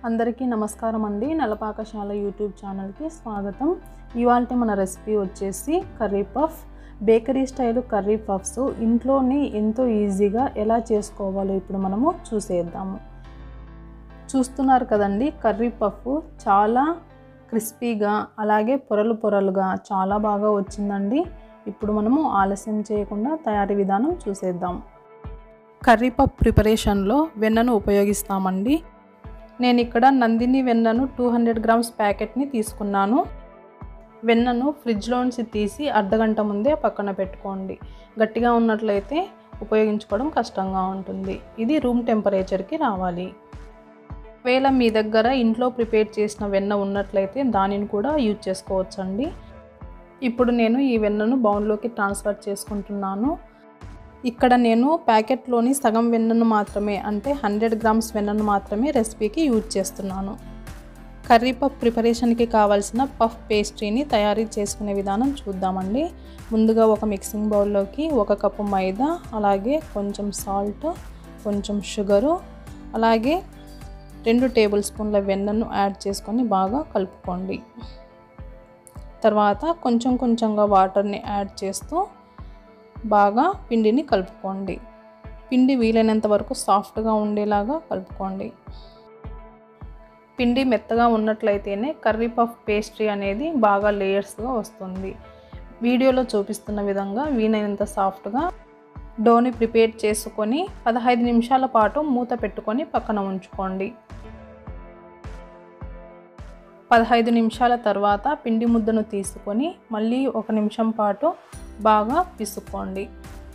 అందరికీ నమస్కారం అండి నలపాకశాల యూట్యూబ్ ఛానల్కి స్వాగతం ఇవాళ మన రెసిపీ వచ్చేసి curry puff bakery style curry puffs ఇంట్లోనే ఎంతో ఈజీగా ఎలా చేసుకోవాలో ఇప్పుడు మనము చూసేద్దాము చూస్తున్నారు కదండి కర్రీ పఫ్ చాలా క్రిస్పీగా అలాగే పొరలు పొరలుగా చాలా బాగా వచ్చిందండి ఇప్పుడు మనము ఆలస్యం చేయకుండా తయారీ విధానం చూసేద్దాం కర్రీ పఫ్ ప్రిపరేషన్లో వెన్నను ఉపయోగిస్తామండి నేను ఇక్కడ నందిని వెన్నను టూ హండ్రెడ్ గ్రామ్స్ ప్యాకెట్ని తీసుకున్నాను వెన్నను ఫ్రిడ్జ్లోంచి తీసి అర్ధగంట ముందే పక్కన పెట్టుకోండి గట్టిగా ఉన్నట్లయితే ఉపయోగించుకోవడం కష్టంగా ఉంటుంది ఇది రూమ్ టెంపరేచర్కి రావాలి ఒకవేళ మీ దగ్గర ఇంట్లో ప్రిపేర్ చేసిన వెన్న ఉన్నట్లయితే దానిని కూడా యూజ్ చేసుకోవచ్చండి ఇప్పుడు నేను ఈ వెన్నను బౌన్లోకి ట్రాన్స్ఫర్ చేసుకుంటున్నాను ఇక్కడ నేను ప్యాకెట్లోని సగం వెన్నను మాత్రమే అంటే హండ్రెడ్ గ్రామ్స్ వెన్నను మాత్రమే రెసిపీకి యూజ్ చేస్తున్నాను కర్రీ పఫ్ ప్రిపరేషన్కి కావాల్సిన పఫ్ పేస్ట్రీని తయారీ చేసుకునే విధానం చూద్దామండి ముందుగా ఒక మిక్సింగ్ బౌల్లోకి ఒక కప్పు మైదా అలాగే కొంచెం సాల్ట్ కొంచెం షుగరు అలాగే రెండు టేబుల్ స్పూన్ల వెన్నను యాడ్ చేసుకొని బాగా కలుపుకోండి తర్వాత కొంచెం కొంచెంగా వాటర్ని యాడ్ చేస్తూ బాగా పిండిని కలుపుకోండి పిండి వీలైనంత వరకు సాఫ్ట్గా ఉండేలాగా కలుపుకోండి పిండి మెత్తగా ఉన్నట్లయితేనే కర్రీ పఫ్ పేస్ట్రీ అనేది బాగా లేయర్స్గా వస్తుంది వీడియోలో చూపిస్తున్న విధంగా వీలైనంత సాఫ్ట్గా డోని ప్రిపేర్ చేసుకొని పదహైదు నిమిషాల పాటు మూత పెట్టుకొని పక్కన ఉంచుకోండి పదహైదు నిమిషాల తర్వాత పిండి ముద్దను తీసుకొని మళ్ళీ ఒక నిమిషం పాటు బాగా పిసుక్కోండి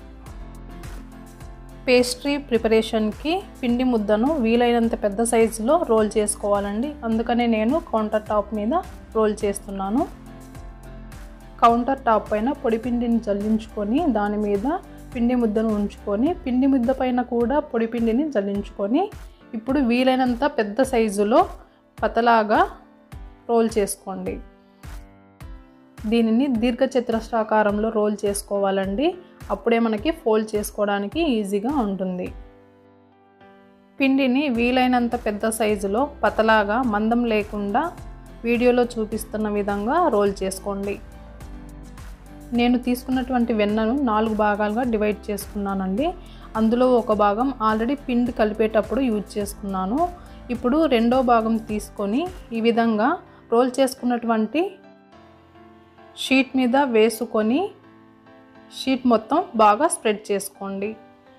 పేస్ట్రీ ప్రిపరేషన్కి పిండి ముద్దను వీలైనంత పెద్ద సైజులో రోల్ చేసుకోవాలండి అందుకనే నేను కౌంటర్ టాప్ మీద రోల్ చేస్తున్నాను కౌంటర్ టాప్ పైన పొడి పిండిని జల్లించుకొని దాని మీద పిండి ముద్దను ఉంచుకొని పిండి ముద్ద పైన కూడా పొడి పిండిని జల్లించుకొని ఇప్పుడు వీలైనంత పెద్ద సైజులో పతలాగా రోల్ చేసుకోండి దీనిని దీర్ఘచతురస్రాకారంలో రోల్ చేసుకోవాలండి అప్పుడే మనకి ఫోల్డ్ చేసుకోవడానికి ఈజీగా ఉంటుంది పిండిని వీలైనంత పెద్ద సైజులో పతలాగా మందం లేకుండా వీడియోలో చూపిస్తున్న విధంగా రోల్ చేసుకోండి నేను తీసుకున్నటువంటి వెన్నను నాలుగు భాగాలుగా డివైడ్ చేసుకున్నానండి అందులో ఒక భాగం ఆల్రెడీ పిండి కలిపేటప్పుడు యూజ్ చేసుకున్నాను ఇప్పుడు రెండో భాగం తీసుకొని ఈ విధంగా రోల్ చేసుకున్నటువంటి షీట్ మీద వేసుకొని షీట్ మొత్తం బాగా స్ప్రెడ్ చేసుకోండి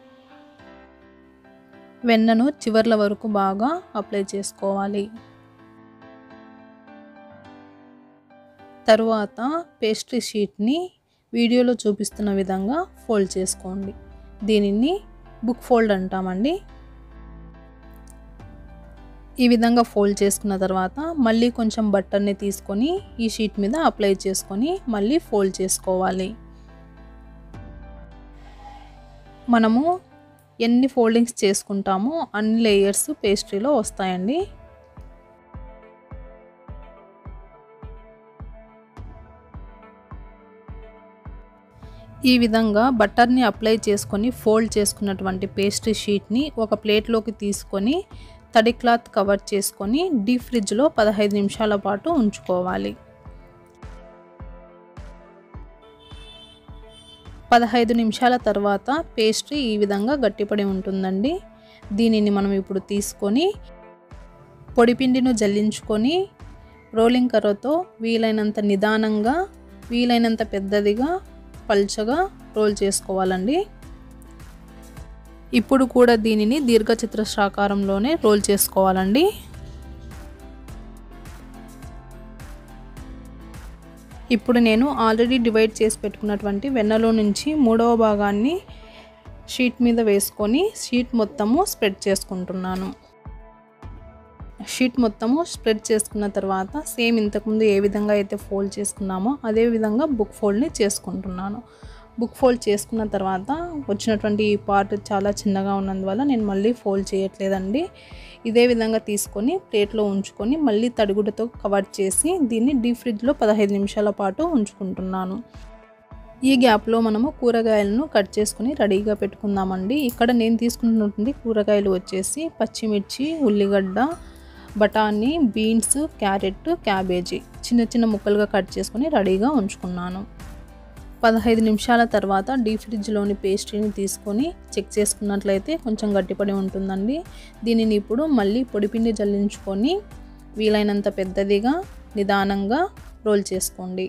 వెన్నను చివర్ల వరకు బాగా అప్లై చేసుకోవాలి తరువాత పేస్ట్రీ షీట్ని వీడియోలో చూపిస్తున్న విధంగా ఫోల్డ్ చేసుకోండి దీనిని బుక్ ఫోల్డ్ అంటామండి ఈ విధంగా ఫోల్డ్ చేసుకున్న తర్వాత మళ్ళీ కొంచెం బట్టర్ని తీసుకొని ఈ షీట్ మీద అప్లై చేసుకొని మళ్ళీ ఫోల్డ్ చేసుకోవాలి మనము ఎన్ని ఫోల్డింగ్స్ చేసుకుంటామో అన్ని లేయర్స్ పేస్ట్రీలో వస్తాయండి ఈ విధంగా బట్టర్ని అప్లై చేసుకొని ఫోల్డ్ చేసుకున్నటువంటి పేస్ట్రీ షీట్ని ఒక ప్లేట్లోకి తీసుకొని తడి క్లాత్ కవర్ చేసుకొని డీప్ ఫ్రిడ్జ్లో పదహైదు నిమిషాల పాటు ఉంచుకోవాలి పదహైదు నిమిషాల తర్వాత పేస్ట్రీ ఈ విధంగా గట్టిపడి ఉంటుందండి దీనిని మనం ఇప్పుడు తీసుకొని పొడిపిండిను జల్లించుకొని రోలింగ్ కర్రతో వీలైనంత నిదానంగా వీలైనంత పెద్దదిగా పల్చగా రోల్ చేసుకోవాలండి ఇప్పుడు కూడా దీనిని దీర్ఘచతురస్రాకారంలోనే రోల్ చేసుకోవాలండి ఇప్పుడు నేను ఆల్రెడీ డివైడ్ చేసి పెట్టుకున్నటువంటి వెన్నలో నుంచి మూడవ భాగాన్ని షీట్ మీద వేసుకొని షీట్ మొత్తము స్ప్రెడ్ చేసుకుంటున్నాను షీట్ మొత్తము స్ప్రెడ్ చేసుకున్న తర్వాత సేమ్ ఇంతకుముందు ఏ విధంగా అయితే ఫోల్డ్ చేసుకున్నామో అదే విధంగా బుక్ ఫోల్డ్ని చేసుకుంటున్నాను బుక్ ఫోల్డ్ చేసుకున్న తర్వాత వచ్చినటువంటి ఈ పార్ట్ చాలా చిన్నగా ఉన్నందువల్ల నేను మళ్ళీ ఫోల్డ్ చేయట్లేదండి ఇదే విధంగా తీసుకొని ప్లేట్లో ఉంచుకొని మళ్ళీ తడిగుడ్డతో కవర్ చేసి దీన్ని డీప్ ఫ్రిడ్జ్లో పదహైదు నిమిషాల పాటు ఉంచుకుంటున్నాను ఈ గ్యాప్లో మనము కూరగాయలను కట్ చేసుకుని రెడీగా పెట్టుకుందామండి ఇక్కడ నేను తీసుకుంటున్నటువంటి కూరగాయలు వచ్చేసి పచ్చిమిర్చి ఉల్లిగడ్డ బఠానీ బీన్స్ క్యారెట్ క్యాబేజీ చిన్న చిన్న ముక్కలుగా కట్ చేసుకొని రెడీగా ఉంచుకున్నాను పదహైదు నిమిషాల తర్వాత డీప్ ఫ్రిడ్జ్లోని పేస్ట్రీని తీసుకొని చెక్ చేసుకున్నట్లయితే కొంచెం గట్టిపడి ఉంటుందండి దీనిని ఇప్పుడు మళ్ళీ పొడిపిండి జల్లించుకొని వీలైనంత పెద్దదిగా నిదానంగా రోల్ చేసుకోండి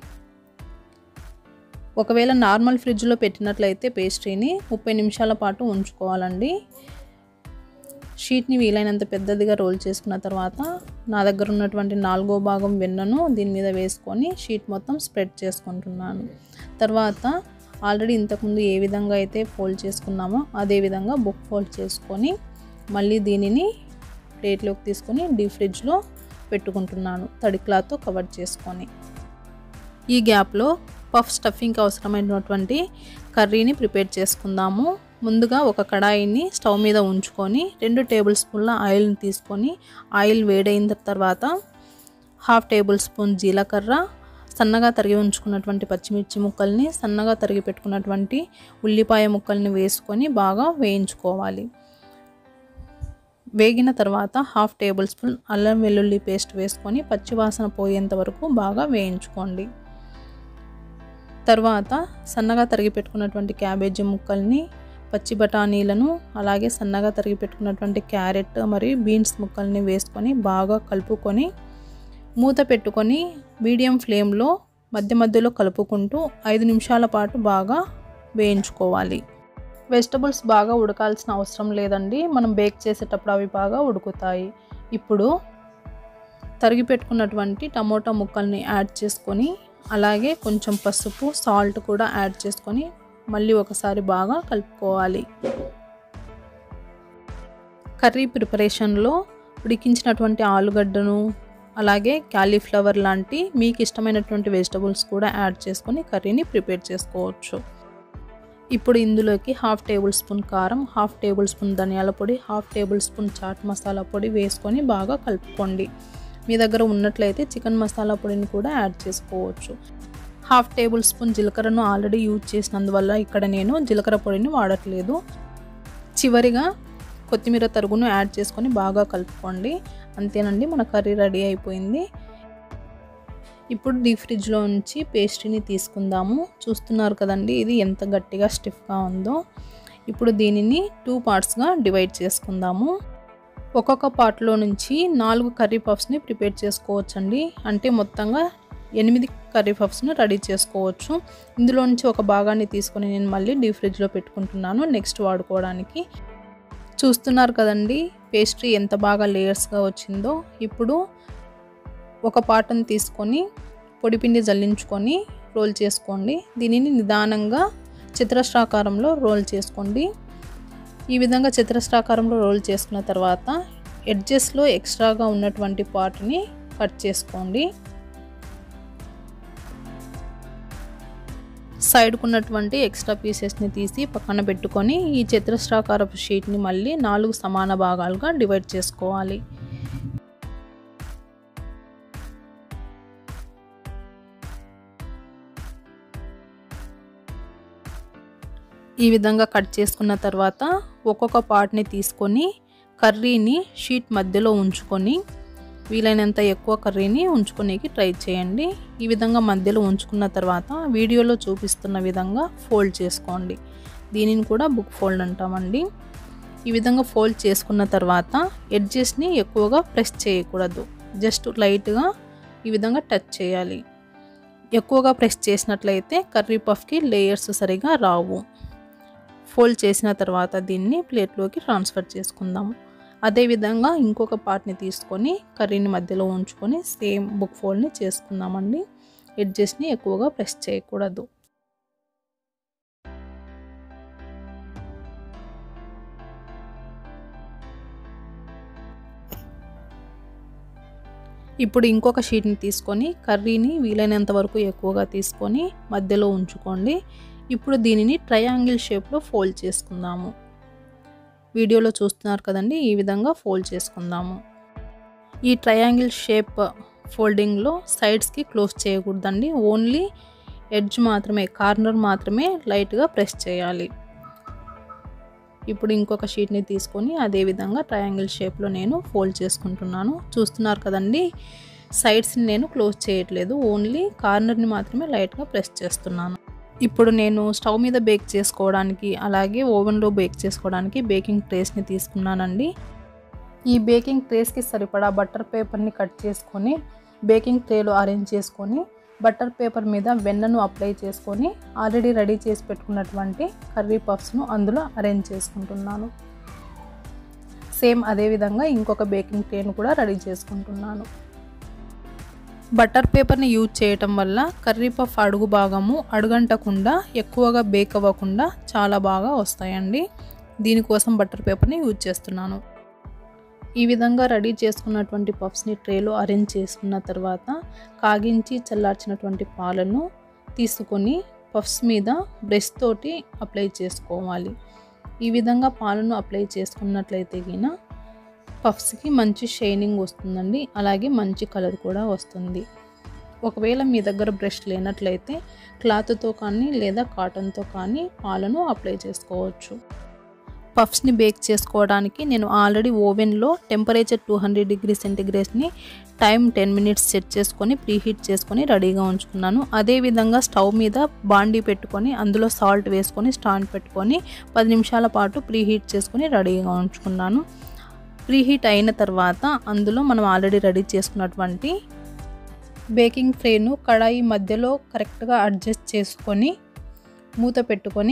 ఒకవేళ నార్మల్ ఫ్రిడ్జ్లో పెట్టినట్లయితే పేస్ట్రీని ముప్పై నిమిషాల పాటు ఉంచుకోవాలండి షీట్ని వీలైనంత పెద్దదిగా రోల్ చేసుకున్న తర్వాత నా దగ్గర ఉన్నటువంటి నాలుగో భాగం వెన్నను దీని మీద వేసుకొని షీట్ మొత్తం స్ప్రెడ్ చేసుకుంటున్నాను తర్వాత ఆల్రెడీ ఇంతకుముందు ఏ విధంగా అయితే ఫోల్డ్ చేసుకున్నామో అదే విధంగా బుక్ ఫోల్డ్ చేసుకొని మళ్ళీ దీనిని ప్లేట్లోకి తీసుకొని డీప్ ఫ్రిడ్జ్లో పెట్టుకుంటున్నాను తడి క్లాత్తో కవర్ చేసుకొని ఈ గ్యాప్లో పఫ్ స్టఫింగ్కి అవసరమైనటువంటి కర్రీని ప్రిపేర్ చేసుకుందాము ముందుగా ఒక కడాయిని స్టవ్ మీద ఉంచుకొని రెండు టేబుల్ స్పూన్ల ఆయిల్ని తీసుకొని ఆయిల్ వేడైన తర్వాత హాఫ్ టేబుల్ స్పూన్ జీలకర్ర సన్నగా తరిగి ఉంచుకున్నటువంటి పచ్చిమిర్చి ముక్కల్ని సన్నగా తరిగి పెట్టుకున్నటువంటి ఉల్లిపాయ ముక్కల్ని వేసుకొని బాగా వేయించుకోవాలి వేగిన తర్వాత హాఫ్ టేబుల్ స్పూన్ అల్లం వెల్లుల్లి పేస్ట్ వేసుకొని పచ్చివాసన పోయేంత వరకు బాగా వేయించుకోండి తర్వాత సన్నగా తరిగి పెట్టుకున్నటువంటి క్యాబేజీ ముక్కల్ని పచ్చి బఠానీలను అలాగే సన్నగా తరిగి పెట్టుకున్నటువంటి క్యారెట్ మరియు బీన్స్ ముక్కల్ని వేసుకొని బాగా కలుపుకొని మూత పెట్టుకొని మీడియం ఫ్లేమ్లో మధ్య మధ్యలో కలుపుకుంటూ ఐదు నిమిషాల పాటు బాగా వేయించుకోవాలి వెజిటబుల్స్ బాగా ఉడకాల్సిన అవసరం లేదండి మనం బేక్ చేసేటప్పుడు అవి బాగా ఉడుకుతాయి ఇప్పుడు తరిగి పెట్టుకున్నటువంటి టమోటా ముక్కల్ని యాడ్ చేసుకొని అలాగే కొంచెం పసుపు సాల్ట్ కూడా యాడ్ చేసుకొని మళ్ళీ ఒకసారి బాగా కలుపుకోవాలి కర్రీ ప్రిపరేషన్లో ఉడికించినటువంటి ఆలుగడ్డను అలాగే క్యాలీఫ్లవర్ లాంటి మీకు ఇష్టమైనటువంటి వెజిటబుల్స్ కూడా యాడ్ చేసుకొని కర్రీని ప్రిపేర్ చేసుకోవచ్చు ఇప్పుడు ఇందులోకి హాఫ్ టేబుల్ స్పూన్ కారం హాఫ్ టేబుల్ స్పూన్ ధనియాల పొడి half tablespoon chaat masala పొడి వేసుకొని బాగా కలుపుకోండి మీ దగ్గర ఉన్నట్లయితే చికెన్ మసాలా పొడిని కూడా యాడ్ చేసుకోవచ్చు హాఫ్ టేబుల్ స్పూన్ జీలకర్రను ఆల్రెడీ యూజ్ చేసినందువల్ల ఇక్కడ నేను జీలకర్ర పొడిని వాడట్లేదు చివరిగా కొత్తిమీర తరుగును యాడ్ చేసుకొని బాగా కలుపుకోండి అంతేనండి మన కర్రీ రెడీ అయిపోయింది ఇప్పుడు డీప్ ఫ్రిడ్జ్లో నుంచి పేస్ట్రీని తీసుకుందాము చూస్తున్నారు కదండి ఇది ఎంత గట్టిగా స్టిఫ్గా ఉందో ఇప్పుడు దీనిని టూ పార్ట్స్గా డివైడ్ చేసుకుందాము ఒక్కొక్క పార్ట్లో నుంచి నాలుగు కర్రీ పఫ్స్ని ప్రిపేర్ చేసుకోవచ్చండి అంటే మొత్తంగా ఎనిమిది కర్రీ పఫ్స్ను రెడీ చేసుకోవచ్చు ఇందులో నుంచి ఒక భాగాన్ని తీసుకొని నేను మళ్ళీ డీప్ ఫ్రిడ్జ్లో పెట్టుకుంటున్నాను నెక్స్ట్ వాడుకోవడానికి చూస్తున్నారు కదండి పేస్ట్రీ ఎంత బాగా లేయర్స్గా వచ్చిందో ఇప్పుడు ఒక పాటను తీసుకొని పొడిపిండి జల్లించుకొని రోల్ చేసుకోండి దీనిని నిదానంగా చతురస్రాకారంలో రోల్ చేసుకోండి ఈ విధంగా చతురస్రాకారంలో రోల్ చేసుకున్న తర్వాత ఎడ్జెస్లో ఎక్స్ట్రాగా ఉన్నటువంటి పార్ట్ని కట్ చేసుకోండి సైడ్కు ఉన్నటువంటి ఎక్స్ట్రా పీసెస్ని తీసి పక్కన పెట్టుకొని ఈ చతురస్రాకారపు షీట్ని మళ్ళీ నాలుగు సమాన భాగాలుగా డివైడ్ చేసుకోవాలి ఈ విధంగా కట్ చేసుకున్న తర్వాత ఒక్కొక్క పార్ట్ని తీసుకొని కర్రీని షీట్ మధ్యలో ఉంచుకొని వీలైనంత ఎక్కువ కర్రీని ఉంచుకునేకి ట్రై చేయండి ఈ విధంగా మధ్యలో ఉంచుకున్న తర్వాత వీడియోలో చూపిస్తున్న విధంగా ఫోల్డ్ చేసుకోండి దీనిని కూడా బుక్ ఫోల్డ్ అంటామండి ఈ విధంగా ఫోల్డ్ చేసుకున్న తర్వాత ఎడ్జెస్ని ఎక్కువగా ప్రెస్ చేయకూడదు జస్ట్ లైట్గా ఈ విధంగా టచ్ చేయాలి ఎక్కువగా ప్రెస్ చేసినట్లయితే కర్రీ పఫ్కి లేయర్స్ సరిగా రావు ఫోల్డ్ చేసిన తర్వాత దీన్ని ప్లేట్లోకి ట్రాన్స్ఫర్ చేసుకుందాము అదేవిధంగా ఇంకొక పార్ట్ని తీసుకొని కర్రీని మధ్యలో ఉంచుకొని సేమ్ బుక్ ఫోల్డ్ని చేసుకుందామండి ఎడ్జెస్ని ఎక్కువగా ప్రెస్ చేయకూడదు ఇప్పుడు ఇంకొక షీట్ని తీసుకొని కర్రీని వీలైనంత వరకు ఎక్కువగా తీసుకొని మధ్యలో ఉంచుకోండి ఇప్పుడు దీనిని ట్రయాంగిల్ షేప్లో ఫోల్డ్ చేసుకుందాము వీడియోలో చూస్తున్నారు కదండి ఈ విధంగా ఫోల్డ్ చేసుకుందాము ఈ ట్రయాంగిల్ షేప్ ఫోల్డింగ్లో సైడ్స్కి క్లోజ్ చేయకూడదండి ఓన్లీ ఎడ్జ్ మాత్రమే కార్నర్ మాత్రమే లైట్గా ప్రెస్ చేయాలి ఇప్పుడు ఇంకొక షీట్ని తీసుకొని అదేవిధంగా ట్రయాంగిల్ షేప్లో నేను ఫోల్డ్ చేసుకుంటున్నాను చూస్తున్నారు కదండి సైడ్స్ని నేను క్లోజ్ చేయట్లేదు ఓన్లీ కార్నర్ని మాత్రమే లైట్గా ప్రెస్ చేస్తున్నాను ఇప్పుడు నేను స్టవ్ మీద బేక్ చేసుకోవడానికి అలాగే ఓవెన్లో బేక్ చేసుకోవడానికి బేకింగ్ ట్రేస్ని తీసుకున్నానండి ఈ బేకింగ్ ట్రేస్కి సరిపడా బటర్ పేపర్ని కట్ చేసుకొని బేకింగ్ ట్రేలో అరేంజ్ చేసుకొని బటర్ పేపర్ మీద వెన్నను అప్లై చేసుకొని ఆల్రెడీ రెడీ చేసి పెట్టుకున్నటువంటి కర్రీ పఫ్స్ను అందులో అరేంజ్ చేసుకుంటున్నాను సేమ్ అదేవిధంగా ఇంకొక బేకింగ్ ట్రేను కూడా రెడీ చేసుకుంటున్నాను బటర్ పేపర్ని యూజ్ చేయటం వల్ల కర్రీ పఫ్ అడుగు భాగము అడుగంటకుండా ఎక్కువగా బేక్ అవ్వకుండా చాలా బాగా వస్తాయండి దీనికోసం బటర్ పేపర్ని యూజ్ చేస్తున్నాను ఈ విధంగా రెడీ చేసుకున్నటువంటి పఫ్స్ని ట్రేలో అరేంజ్ చేసుకున్న తర్వాత కాగించి చల్లార్చినటువంటి పాలను తీసుకొని పఫ్స్ మీద బ్రష్ తోటి అప్లై చేసుకోవాలి ఈ విధంగా పాలను అప్లై చేసుకున్నట్లయితే గిన పఫ్స్కి మంచి షైనింగ్ వస్తుందండి అలాగే మంచి కలర్ కూడా వస్తుంది ఒకవేళ మీ దగ్గర బ్రష్ లేనట్లయితే క్లాత్తో కానీ లేదా కాటన్తో కానీ పాలను అప్లై చేసుకోవచ్చు పఫ్స్ని బేక్ చేసుకోవడానికి నేను ఆల్రెడీ ఓవెన్లో టెంపరేచర్ టూ హండ్రెడ్ డిగ్రీ సెంటిగ్రేడ్స్ని టైం టెన్ మినిట్స్ సెట్ చేసుకొని ప్రీహీట్ చేసుకొని రెడీగా ఉంచుకున్నాను అదేవిధంగా స్టవ్ మీద బాండీ పెట్టుకొని అందులో సాల్ట్ వేసుకొని స్టాండ్ పెట్టుకొని పది నిమిషాల పాటు ప్రీహీట్ చేసుకొని రెడీగా ఉంచుకున్నాను ప్రీహీట్ అయిన తర్వాత అందులో మనం ఆల్రెడీ రెడీ చేసుకున్నటువంటి బేకింగ్ ట్రేను కడాయి మధ్యలో కరెక్ట్గా అడ్జస్ట్ చేసుకొని మూత పెట్టుకొని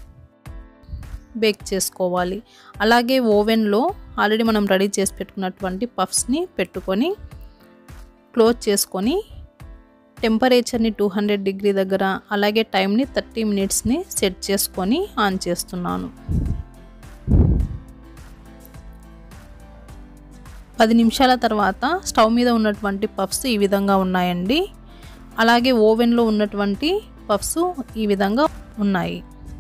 బేక్ చేసుకోవాలి అలాగే ఓవెన్లో ఆల్రెడీ మనం రెడీ చేసి పెట్టుకున్నటువంటి పఫ్స్ని పెట్టుకొని క్లోజ్ చేసుకొని టెంపరేచర్ని టూ హండ్రెడ్ డిగ్రీ దగ్గర అలాగే టైంని థర్టీ మినిట్స్ని సెట్ చేసుకొని ఆన్ చేస్తున్నాను పది నిమిషాల తర్వాత స్టవ్ మీద ఉన్నటువంటి పఫ్స్ ఈ విధంగా ఉన్నాయండి అలాగే ఓవెన్లో ఉన్నటువంటి పఫ్స్ ఈ విధంగా ఉన్నాయి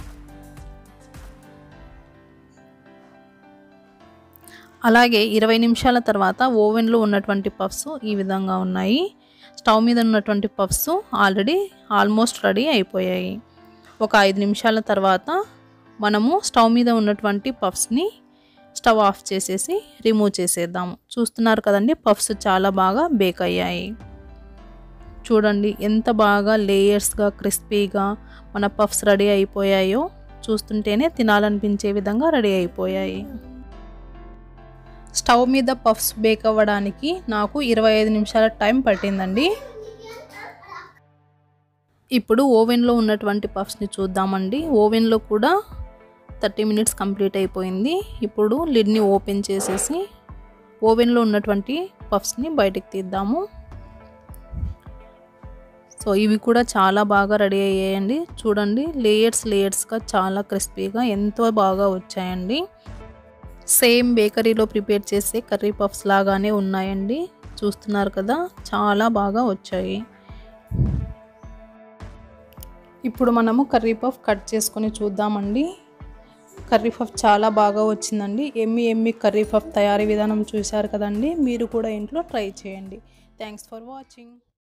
అలాగే ఇరవై నిమిషాల తర్వాత ఓవెన్లో ఉన్నటువంటి పఫ్స్ ఈ విధంగా ఉన్నాయి స్టవ్ మీద ఉన్నటువంటి పఫ్స్ ఆల్రెడీ ఆల్మోస్ట్ రెడీ అయిపోయాయి ఒక ఐదు నిమిషాల తర్వాత మనము స్టవ్ మీద ఉన్నటువంటి పఫ్స్ని స్టవ్ ఆఫ్ చేసేసి రిమూవ్ చేసేద్దాము చూస్తున్నారు కదండి పఫ్స్ చాలా బాగా బేక్ అయ్యాయి చూడండి ఎంత బాగా లేయర్స్గా క్రిస్పీగా మన పఫ్స్ రెడీ అయిపోయాయో చూస్తుంటేనే తినాలనిపించే విధంగా రెడీ అయిపోయాయి స్టవ్ మీద పఫ్స్ బేక్ అవ్వడానికి నాకు ఇరవై ఐదు నిమిషాల టైం పట్టిందండి ఇప్పుడు ఓవెన్లో ఉన్నటువంటి పఫ్స్ని చూద్దామండి ఓవెన్లో కూడా థర్టీ మినిట్స్ కంప్లీట్ అయిపోయింది ఇప్పుడు లిడ్ని ఓపెన్ చేసేసి ఓవెన్లో ఉన్నటువంటి పఫ్స్ని బయటకు తీద్దాము సో ఇవి కూడా చాలా బాగా రెడీ అయ్యాయండి చూడండి లేయర్స్ లేయర్స్గా చాలా క్రిస్పీగా ఎంతో బాగా వచ్చాయండి సేమ్ బేకరీలో ప్రిపేర్ చేసే కర్రీ పఫ్స్ లాగానే ఉన్నాయండి చూస్తున్నారు కదా చాలా బాగా వచ్చాయి ఇప్పుడు మనము కర్రీ పఫ్ కట్ చేసుకొని చూద్దామండి కర్రీ పఫ్ చాలా బాగా వచ్చిందండి ఎమ్మి ఎమ్మి కర్రీ పఫ్ తయారీ విధానం చూశారు కదండి మీరు కూడా ఇంట్లో ట్రై చేయండి థ్యాంక్స్ ఫర్ వాచింగ్